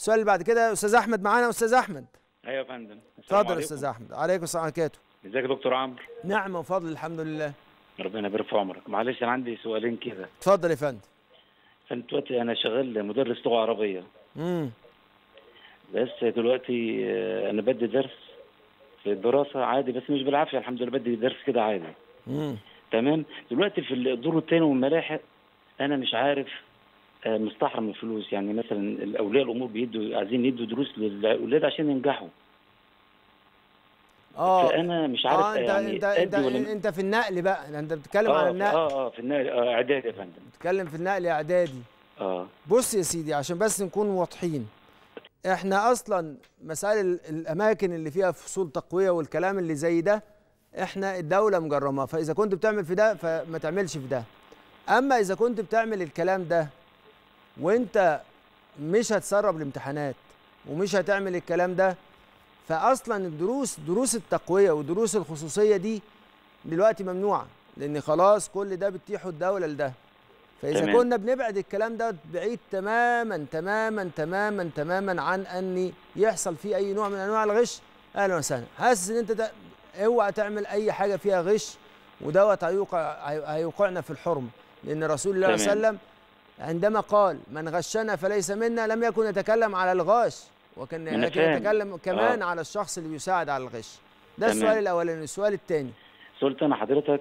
السؤال اللي بعد كده استاذ احمد معانا استاذ احمد ايوه يا فندم السلام اتفضل يا عليكم. استاذ احمد عليكم السلام ورحمه الله ازيك يا دكتور عمرو نعم وفضل الحمد لله ربنا يبارك في عمرك معلش انا عندي سؤالين كده اتفضل يا فندم انا دلوقتي انا شغال مدرس لغه عربيه امم بس دلوقتي آه، انا بدي درس في الدراسه عادي بس مش بالعافيه الحمد لله بدي درس كده عادي امم تمام دلوقتي في الدور الثاني والملاحق انا مش عارف آه، مستحرم الفلوس يعني مثلا اولياء الامور بيدوا عايزين يدوا دروس للاولاد عشان ينجحوا اه فانا مش عارف اه انت يعني انت انت, أدي ولا انت في النقل بقى انت بتتكلم اه على النقل اه اه في النادي اه اعدادي يا فندم بتتكلم في النقل اعدادي اه بص يا سيدي عشان بس نكون واضحين احنا اصلا مسائل ال- الاماكن اللي فيها فصول تقويه والكلام اللي زي ده احنا الدوله مجرمه فاذا كنت بتعمل في ده فما تعملش في ده اما اذا كنت بتعمل الكلام ده وانت مش هتسرب الامتحانات ومش هتعمل الكلام ده فاصلا الدروس دروس التقويه ودروس الخصوصيه دي دلوقتي ممنوعه لان خلاص كل ده بتتيحه الدوله لده فاذا تمام. كنا بنبعد الكلام ده بعيد تماما تماما تماما تماما عن ان يحصل فيه اي نوع من انواع الغش اهلا وسهلا حاسس ان انت ده اوعى تعمل اي حاجه فيها غش ودوت هيوقع هي- هيوقعنا في الحرم لان رسول الله صلى الله عليه تمام. وسلم عندما قال من غشنا فليس منا لم يكن يتكلم على الغاش وكان أنا لكن فاهم. يتكلم كمان آه. على الشخص اللي يساعد على الغش ده تمام. السؤال الاولاني السؤال الثاني سئلت انا حضرتك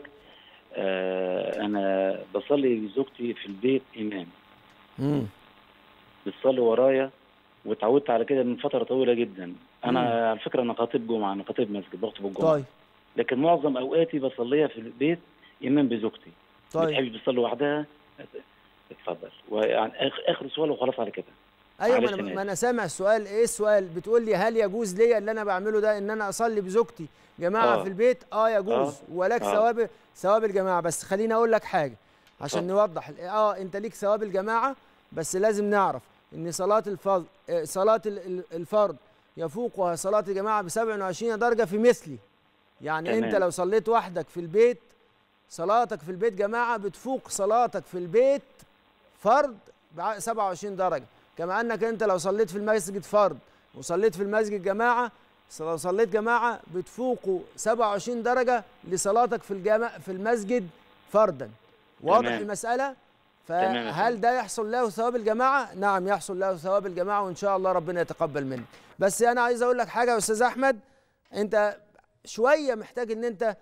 آه انا بصلي لزوجتي في البيت امام امم بتصلي ورايا واتعودت على كده من فتره طويله جدا انا على فكره انا خطيب جمعه انا خطيب مسجد بخطب الجمعه طيب لكن معظم اوقاتي بصليها في البيت امام بزوجتي طيب بتحب تصلي وحدها اتفضل ويعني آخ- اخر سؤال وخلاص على كده ايوه ما معلش انا, أنا ما أنا سامع السؤال ايه السؤال بتقول لي هل يجوز لي اللي انا بعمله ده ان انا اصلي بزوجتي جماعه آه. في البيت اه يجوز آه. ولك آه. ثواب ثواب الجماعه بس خليني اقول لك حاجه عشان اتفضل. نوضح اه انت ليك ثواب الجماعه بس لازم نعرف ان صلاه الفرض آه، صلاه ال- ال- الفرض يفوقها صلاه الجماعه ب 27 درجه في مثلي يعني تمام. انت لو صليت وحدك في البيت صلاتك في البيت جماعه بتفوق صلاتك في البيت فرض ب 27 درجه كما انك انت لو صليت في المسجد فرض وصليت في المسجد جماعه لو صليت جماعه بتفوقوا 27 درجه لصلاتك في الجامع في المسجد فردا واضح تمام. المساله تمام يا فهل فندم. ده يحصل له ثواب الجماعه نعم يحصل له ثواب الجماعه وان شاء الله ربنا يتقبل منك بس انا عايز اقول لك حاجه يا استاذ احمد انت شويه محتاج ان انت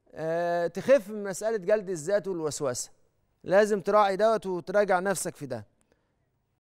آه، تخف من مساله جلد الذات والوسوسه لازم تراعي دوت وتراجع نفسك في ده